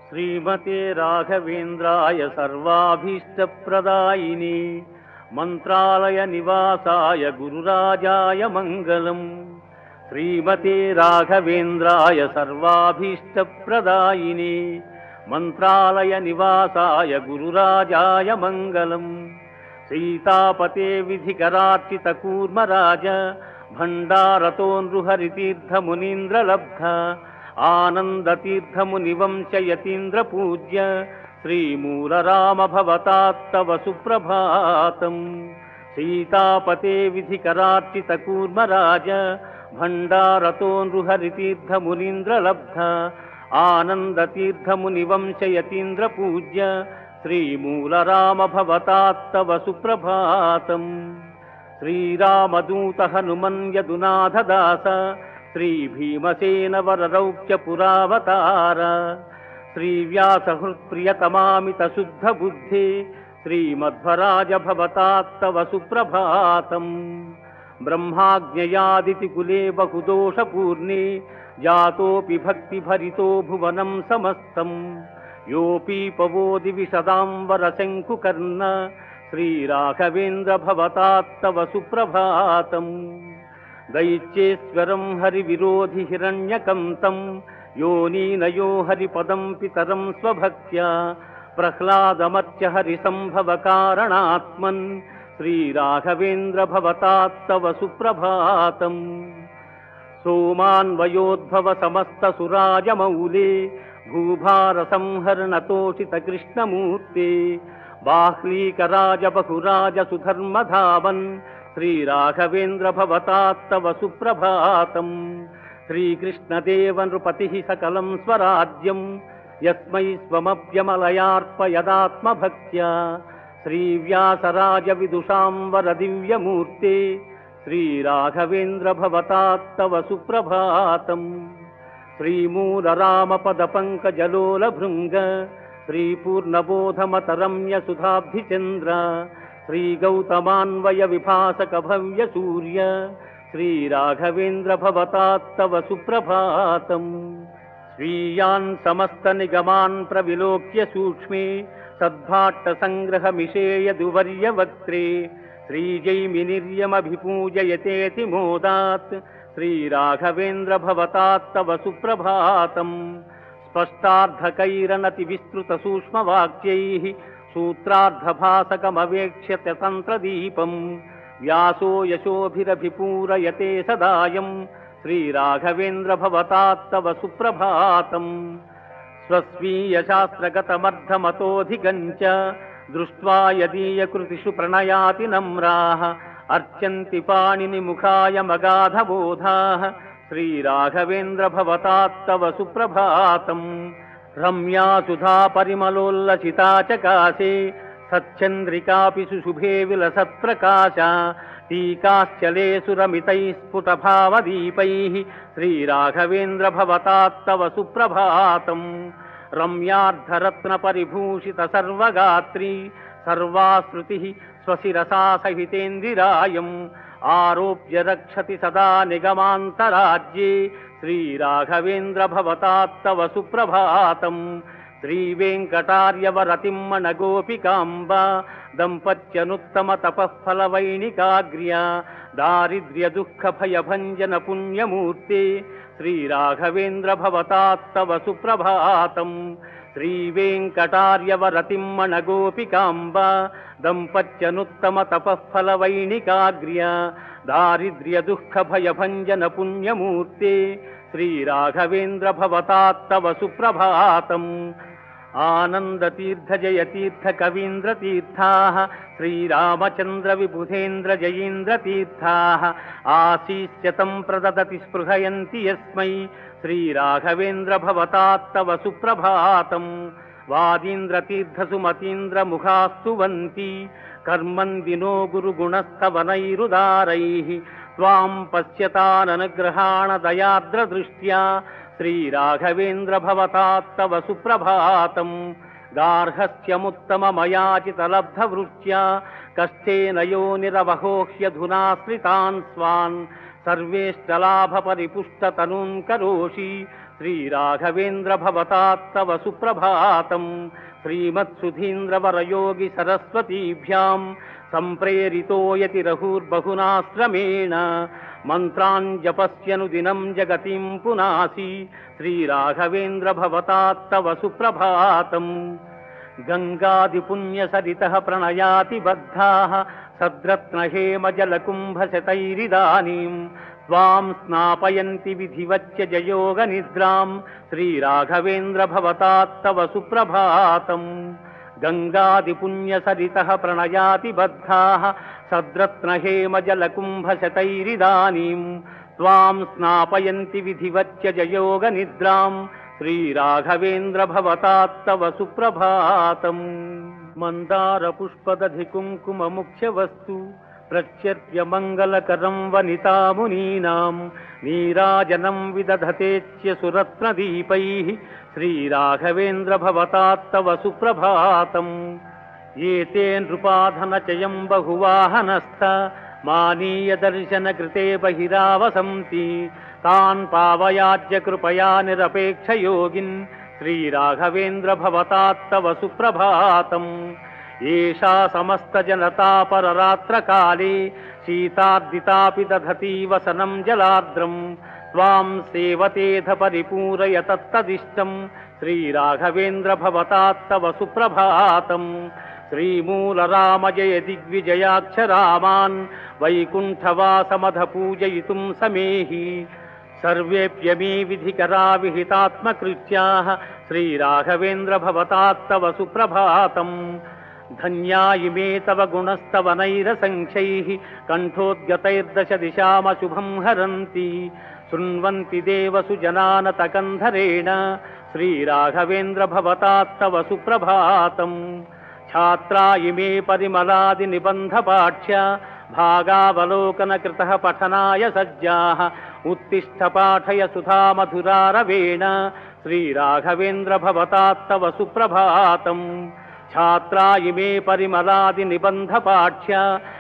శ్రీమతే రాఘవేంద్రాయ సర్వాభీష్టప్రదాయిని మంత్రాలయ నివాసాయ గురురాజాయ మంగళం శ్రీమతే రాఘవేంద్రాయ సర్వాభీష్టప్రదాయిని మంత్రాలయ నివాసాయ గురురాజాయ మంగళం సీతాపతే విధికరార్చిత కూర్మరాజ భండారతో నృహరితీర్థమునీంద్రలబ్ధ ఆనందతీర్థమునివంశయతీంద్ర పూజ్య శ్రీమూలరామ భవతాత్తవ సుప్రభాతం సీతాపతే విధికరార్చిత కూర్మరాజ భండారతో నృహరితీర్థమునీంద్రలబ్ధ ఆనందతీర్థమునివంశయతీంద్ర పూజ్య శ్రీమూలరామ భవతాత్తవ సుప్రభాతం శ్రీరామదూత హనుమన్యదునాథదాస శ్రీభీమసేన వరరౌక్య పురావతార శ్రీవ్యాసహృత్ప్రియతమామిత శుద్ధ బుద్ధి శ్రీమధ్వరాజ భవతాత్తవ సుప్రభాతం బ్రహ్మాజ్ఞయాదితి కులే బహుదోషపూర్ణే జాతోపి భక్తిభరితో భువనం సమస్తం యోపి పవోది విశదాంబర శంకుకర్ణ శ్రీరాఘవేంద్ర భవతాత్తవ సుప్రభాతం దైత్యేశ్వరం హరివిరోధి హిరణ్యకంతం యోనీనయో హరిపదం పితరం స్వభక్త్యా ప్రహ్లాదమర్చ హరిసంభవ కారణాత్మన్ శ్రీరాఘవేంద్ర భవతాత్తవ సుప్రభాతం సోమాన్వయోద్భవ సమస్త సురాజమౌలే భూభార సంహరణతోషిత కృష్ణమూర్తే బాహ్లీకరాజ బహురాజ సుధర్మధావన్ శ్రీరాఘవేంద్ర భవతాత్తవ సుప్రభాతం శ్రీకృష్ణదేవ నృపతి సకలం స్వరాజ్యం యస్మై స్వమప్యమలయార్పయదాత్మభక్త్యా శ్రీవ్యాసరాజ విదుషాంబర దివ్యమూర్తే శ్రీరాఘవేంద్ర భవతాత్తవ సుప్రభాతం శ్రీమూలరామపద పంకజలోల భృంగ శ్రీపూర్ణబోధమతరమ్య సుధాబ్ధిచంద్ర శ్రీగౌతమాన్వయ విభాసక భవ్య సూర్య శ్రీరాఘవేంద్ర భవతాత్తవ సుప్రభాతం స్వీయాన్ సమస్త నిగమాన్ ప్రవిలోక్య సూక్ష్మే సద్భాట్ట సంగ్రహమిషేయదువర్య వక్త్రే శ్రీజైమినిర్యమభిపూజయతేతి మోదాత్ శ్రీరాఘవేంద్ర భవతాత్తవ సుప్రభాతం స్పష్టార్థకైరనతి విస్తృత సూక్ష్మవాక్యై సూత్రార్థభాసకమవేక్ష్య తంత్రదీపం వ్యాసో యశోభిరభిపూరయతే సదాయం శ్రీరాఘవేంద్ర భవతాత్తవ సుప్రభాతం స్వస్వీయశాస్త్రగతమర్థమతోధిగంచ దృష్ట్వా యదీయకృతిషు ప్రణయాతి నమ్రాः అర్చంతి పాణిని ముఖాయ మగాధబోధాः శ్రీరాఘవేంద్ర భవతాత్తవ సుప్రభాతం రమ్యా సుధా పరిమళోల్లసితా చకాశే సచ్చంద్రికాపి సుశుభే విలసత్ప్రకాశ టీకాశ్చలే సురమితై స్ఫుటభావదీపైः శ్రీరాఘవేంద్ర భవతాత్తవ సుప్రభాతం రమ్యార్ధరత్న పరిభూషిత సర్వగాత్రీ సర్వాశ్రుతి స్వశిరసా సహితేందిరాయం ఆరోప్య రక్షతి సదా నిగమాంతరాజ్యే శ్రీరాఘవేంద్ర భవతాత్తవ సుప్రభాతం శ్రీవేంకటార్యవరతిమ్మణ గోపికాంబ దంపత్యనుత్తమ తపఃఫలవైణికాగ్ర్య దారిద్ర్య దుఃఖ భయభంజన పుణ్యమూర్తే శ్రీరాఘవేంద్ర భవతాత్తవ సుప్రభాతం శ్రీవేంకటార్యవరతిమ్మణ గోపికాంబ దంపత్యనుత్తమ తపఃఫలవైణికాగ్ర్య దారిద్ర్య దుఃఖ భయభంజన పుణ్యమూర్తే శ్రీరాఘవేంద్ర భవతాత్తవ సుప్రభాతం ఆనందతీర్థ జయతీర్థ కవీంద్రతీర్థాः శ్రీరామచంద్ర విబుధేంద్ర జయీంద్రతీర్థాः ఆశీస్యతం ప్రదదతి స్పృహయంతి యస్మై శ్రీరాఘవేంద్ర భవతాత్తవ సుప్రభాతం వాదీంద్రతీర్థసుమతీంద్రముఖాస్తువంతి కర్మందినో గురుగుణస్థవనైరుదారైः त्वां पश्यताननुग्रहाण दयार्द्रदृष्ट्या श्रीराघवेन्द्र भवतात्तव सुप्रभातम् गार्हस्यमुत्तममयाचितलब्धवृष्ट्या कश्चेन योनिरवहोह्यधुनाश्रितान् स्वान् सर्वेष्टलाभपरिपुष्टतनून् करोषि శ్రీరాఘవేంద్ర భవతాత్తవ సుప్రభాతం శ్రీమత్సుధీంద్రవరయోగి సరస్వతీభ్యాం సంప్రేరితో యతి రఘుర్బహునాశ్రమేణ మంత్రాన్ జపస్యను దినం జగతిం పునాసి శ్రీరాఘవేంద్ర భవతాత్తవ సుప్రభాతం గంగాదిపుణ్యసరితः ప్రణయాతి బద్ధాः సద్రత్నహేమజలకుంభశతైరిదాनीं त्वां स्नापयन्ति विधिवच्य जयोगनिद्रां श्रीराघवेन्द्र भवतात्तव सुप्रभातम् गङ्गादिपुण्यसरितः प्रणयाति बद्धाः सद्रत्नहेमजलकुम्भशतैरिदानीं त्वां स्नापयन्ति विधिवच्य जयोगनिद्रां శ్రీరాఘవేంద్ర భవతాత్తవ సుప్రభాతం మందార పుష్పదధి కుంకుమ ముఖ్య వస్తు ప్రత్యర్ప్య మంగళకరం వనితామునీనాం నీరాజనం విదధతేత్య సురత్నదీపై శ్రీరాఘవేంద్ర భవతాత్తవ సుప్రభాతం ఏతే నృపాధనచయం బహువాహనస్థ మానీయ దర్శన కృతే బహిరావసంతి తాన్ పావయాజ్య కృపయా నిరపేక్ష యోగిన్ శ్రీరాఘవేంద్ర భవతాత్తవ సుప్రభాతం ఏషా సమస్త జనతా పరరాత్రకాలే శీతార్దితాపి దధతి వసనం జలార్ద్రం త్వాం సేవతేధ పరిపూరయ తత్తదిష్టం శ్రీరాఘవేంద్ర భవతాత్తవ సుప్రభాతం శ్రీమూల రామ జయ దిగ్విజయాక్షరామాన్ వైకుంఠవాసమధ పూజయితుం సమేహి సర్వేప్యమీ విధికరా విహితాత్మకృత్యాः శ్రీరాఘవేంద్ర భవతాత్తవ సుప్రభాతం ధన్యా ఇమే తవ గుణస్తవ నైరసంఖ్యైः కంఠోద్గతైర్దశ దిశామశుభం హరంతి శృण्वन्ति దేవసు జనానతకంధరేణ శ్రీరాఘవేంద్ర భవతాత్తవ సుప్రభాతం ఛాత్రా ఇమే పరిమళాది నిబంధ పాఠ్య భాగావలోకన కృత పఠనాయ సజ్జా ఉత్తిష్ట పాఠయ సుధా మధురారవేణ శ్రీరాఘవేంద్ర భవతాత్తవ సుప్రభాతం ఛాత్రా ఇమే పరిమళాది నిబంధ పాఠ్య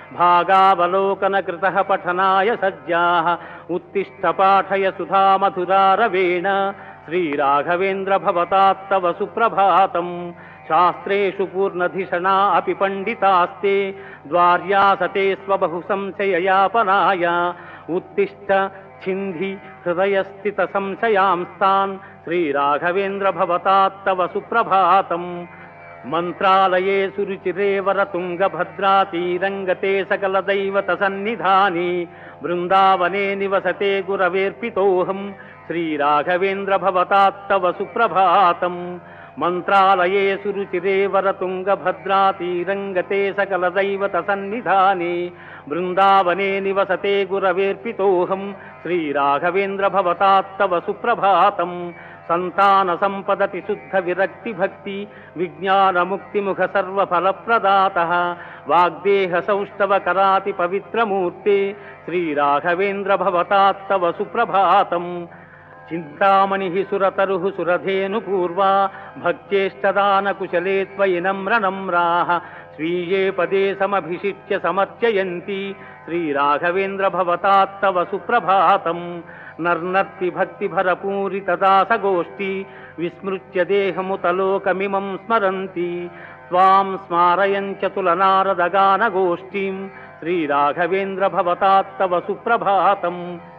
భాగావలోకన కృత పఠనాయ సజ్జా ఉత్తిష్ట పాఠయ సుధా మధురారవేణ శ్రీరాఘవేంద్ర భవతాత్తవ సుప్రభాతం శాస్త్రేషు పూర్ణధిషణా అపి పండితాస్తే ద్వార్యాసతే స్వబహు సంశయయాపనాయ ఉత్తిష్ట ఛింధి హృదయస్థిత సంశయాంస్తాన్ శ్రీరాఘవేంద్ర భవతాత్తవ సుప్రభాతం మంత్రాలయే సురుచిరే వరతుంగభద్రాతీరంగతే సకల దైవత సన్నిధాని బృందావనే నివసతే గురవేర్పితోహం శ్రీరాఘవేంద్ర భవతాత్తవ సుప్రభాతం మంత్రాలయే సురుచిరే వరతుంగభద్రాతీరంగతే సకల దైవత సన్నిధాని బృందావనే నివసతే గురవేర్పితోహం శ్రీరాఘవేంద్ర భవతాత్తవ సుప్రభాతం సంతాన సంపదతి శుద్ధ విరక్తి భక్తి విజ్ఞాన ముక్తి ముఖ సర్వ ఫలప్రదాత వాగ్దేహ సౌష్ఠవ కరాతి పవిత్రమూర్తే శ్రీరాఘవేంద్ర భవతాత్తవ సుప్రభాతం చింతామణి సురతరు సురధేను పూర్వా భక్త్యేష్టదాన కుశలే త్వయి నమ్ర నమ్రాః స్వీయే పదే సమభిషిచ్య సమర్చయంతి శ్రీరాఘవేంద్ర భవతాత్తవ సుప్రభాతం నర్నర్తి భక్తి భరపూరిత దాసగోష్ఠి విస్మృత్య దేహముతలోకమిమం స్మరంతి త్వాం స్మారయంచ తులనారదగానగోష్ఠీం శ్రీరాఘవేంద్ర భవతాత్తవ సుప్రభాతం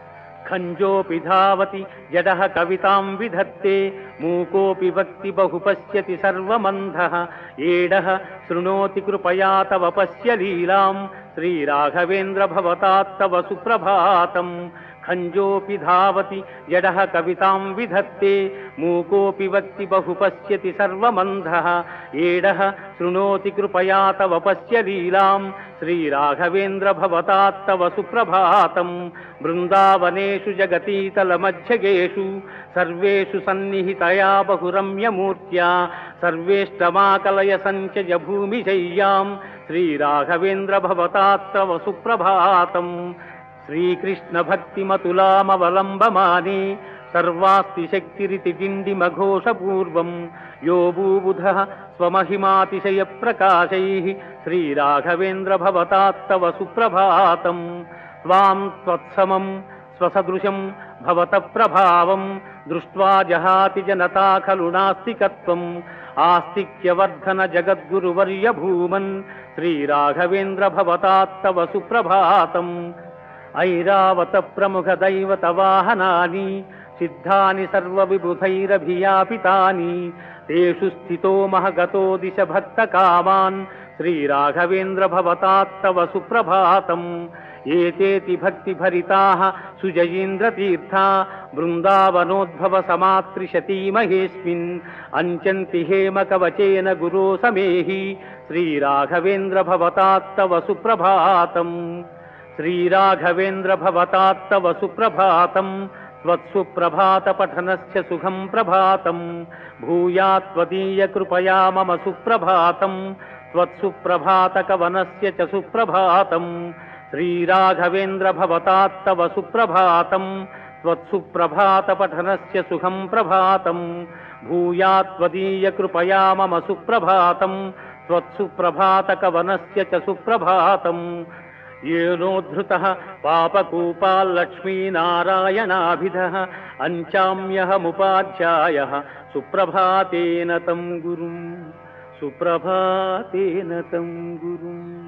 ఖంజోపి ధావతి జడః కవితాం విధత్తే మూకోపి వక్తి బహు పశ్యతి సర్వమంధః ఏడః శృణోతి కృపయా తవ పశ్య లీలాం శ్రీరాఘవేంద్ర భవతాత్తవ సుప్రభాతం ఖంజోపి ధావతి జడః కవితాం విధత్తే మూకోపి వక్తి బహు పశ్యతి సర్వమంధః ఏడః శృణోతి కృపయా తవ పశ్య లీలాం శ్రీరాఘవేంద్ర భవతాత్తవ సుప్రభాతం బృందావనేషు జగతీతలమధ్యగేషు సర్వేషు సన్నిహితయా బహురమ్యమూర్త్యా సర్వేష్టమాకలయ సంచయ భూమిశయ్యాం శ్రీరాఘవేంద్ర భవతాత్తవ సుప్రభాతం శ్రీకృష్ణ భక్తిమతులామవలంబమానే సర్వాస్తి శక్తిరితి డిండిమఘోషపూర్వం యో భూబుధ స్వమహిమాతిశయ ప్రకాశై శ్రీరాఘవేంద్ర భవతాత్తవ సుప్రభాతం త్వాం త్వత్సమం స్వసదృశం భవత ప్రభావం దృష్ట్వా జహాతి జనతా ఖలు నాస్తికత్వం ఆస్తిక్యవర్ధన జగద్గురువర్య భూమన్ శ్రీరాఘవేంద్ర భవతాత్తవ సుప్రభాతం ఐరావత ప్రముఖ దైవత వాహనాని సిద్ధాని సర్వవిబుధైరభియాపితాని తేషు స్థితో మహగతో దిశ భక్త కామాన్ శ్రీరాఘవేంద్ర భవతాత్తవ సుప్రభాతం ఏతేతి భక్తి భరితా సుజయీంద్ర తీర్థ బృందావనోద్భవ సమాత్రిశతీ మహేస్మిన్ అంచంతి హేమ కవచేన గురో సమేహి శ్రీరాఘవేంద్ర భవతాత్తవ సుప్రభాతం శ్రీరాఘవేంద్ర భవతాత్తవ సుప్రభాతం త్వత్సుప్రభాత పఠనస్య సుఖం ప్రభాతం భూయాత్వదీయ కృపయా మమ సుప్రభాతం త్వత్సుప్రభాత కవనస్య చ సుప్రభాతం శ్రీరాఘవేంద్ర భవతాత్తవ సుప్రభాతం త్వత్సుప్రభాత పఠనస్య సుఖం ప్రభాతం భూయాత్వదీయ కృపయా మమ సుప్రభాతం త్వత్సుప్రభాత కవనస్య చ సుప్రభాతం ఏనోద్ధృత పాపకూపాల్లక్ష్మీనారాయణాభిధ అంచామ్యహముపాధ్యాయ సుప్రభాతేన తం గురుం సుప్రభాతేన తం గురుం